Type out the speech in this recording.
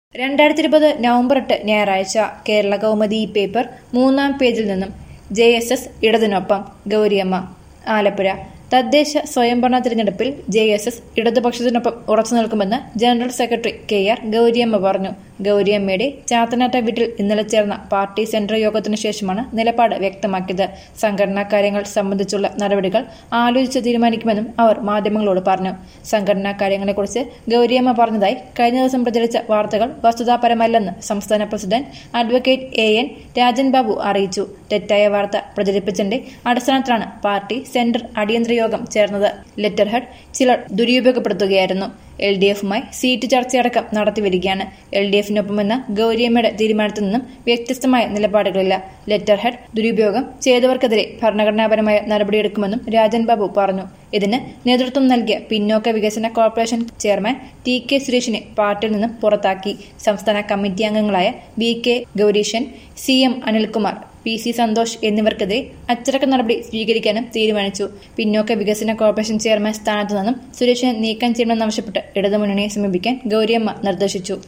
രണ്ടായിരത്തി ഇരുപത് നവംബർ എട്ട് ഞായറാഴ്ച കേരള കൗമുദി പേപ്പർ മൂന്നാം പേജിൽ നിന്നും ജെ എസ് എസ് ഇടതിനൊപ്പം ഗൗരിയമ്മ ആലപ്പുഴ തദ്ദേശ സ്വയംഭരണ തിരഞ്ഞെടുപ്പിൽ ജെ എസ് എസ് ഇടതുപക്ഷത്തിനൊപ്പം ഉറച്ചു നിൽക്കുമെന്ന് general secretary K R Gowriamma പറഞ്ഞു ഗൗരിയമ്മയുടെ ചാത്തനാട്ട വീട്ടിൽ ഇന്നലെ ചേർന്ന പാർട്ടി സെൻട്രൽ യോഗത്തിനു ശേഷമാണ് നിലപാട് വ്യക്തമാക്കിയത് സംഘടനാ കാര്യങ്ങൾ സംബന്ധിച്ചുള്ള നടപടികൾ ആലോചിച്ച് തീരുമാനിക്കുമെന്നും അവർ മാധ്യമങ്ങളോട് പറഞ്ഞു സംഘടനാ കാര്യങ്ങളെക്കുറിച്ച് ഗൗരിയമ്മ പറഞ്ഞതായി കഴിഞ്ഞ ദിവസം പ്രചരിച്ച വാർത്തകൾ വസ്തുതാപരമല്ലെന്ന് സംസ്ഥാന president advocate A N Rajan Babu അറിയിച്ചു തെറ്റായ വാർത്ത പ്രചരിപ്പിച്ചതിന്റെ അടിസ്ഥാനത്തിലാണ് പാർട്ടി സെന്റർ അടിയന്തര യോഗം ചേർന്നത് ലെറ്റർ ഹെഡ് ചിലർ ദുരുപയോഗപ്പെടുത്തുകയായിരുന്നു എൽ ഡി എഫുമായി സീറ്റ് ചർച്ചയടക്കം നടത്തിവരികയാണ് എൽ ഡി എഫിനൊപ്പമെന്ന ഗൗരിയമ്മയുടെ തീരുമാനത്തിൽ നിന്നും വ്യത്യസ്തമായ നിലപാടുകളില്ല ലെറ്റർ ഹെഡ് ദുരുപയോഗം ചെയ്തവർക്കെതിരെ ഭരണഘടനാപരമായ നടപടിയെടുക്കുമെന്നും രാജൻ ബാബു പറഞ്ഞു ഇതിന് നേതൃത്വം നൽകിയ പിന്നോക്ക വികസന കോർപ്പറേഷൻ ചെയർമാൻ ടി കെ സുരേഷിനെ പാർട്ടിയിൽ നിന്നും പുറത്താക്കി സംസ്ഥാന കമ്മിറ്റി അംഗങ്ങളായ B K Gowreesan C M Anilkumar P C Santhosh എന്നിവർക്കെതിരെ അച്ചടക്ക നടപടി സ്വീകരിക്കാനും തീരുമാനിച്ചു പിന്നോക്ക വികസന കോർപ്പറേഷൻ ചെയർമാൻ സ്ഥാനത്തു നിന്നും സുരേഷിനെ നീക്കം ചെയ്യണമെന്നാവശ്യപ്പെട്ട് ഇടതുമുന്നണിയെ സമീപിക്കാൻ ഗൗരിയമ്മ നിർദ്ദേശിച്ചു